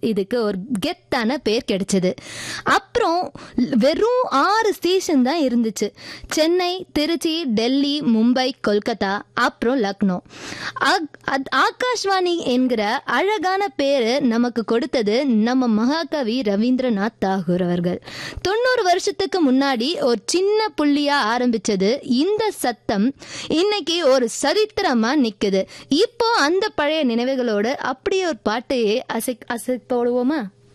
இதுக்கு ஒரு கெத்தான பேர் கிடைச்சது அப்புறம் வெறும் ஆறு ஸ்டேஷன் தான் இருந்துச்சு சென்னை திருச்சி டெல்லி மும்பை கொல்கத்தா அப்புறம் லக்னோ ஆக்- அத்- ஆகாஷ்வாணி என்கிற அழகான பேரு நமக்கு கொடுத்தது நம்ம மகாகவி ரவீந்திரநாத் தாகூர் அவர்கள் தொண்ணூறு வருஷத்துக்கு முன்னாடி ஒரு சின்ன புள்ளியா ஆரம்பிச்சது இந்த சத்தம் இன்னைக்கு ஒரு சரித்திரமா நிக்குது இப்போ அந்த பழைய நினைவுகளோட அப்படியே ஒரு பாட்டையே அசை அசை போடுவோமா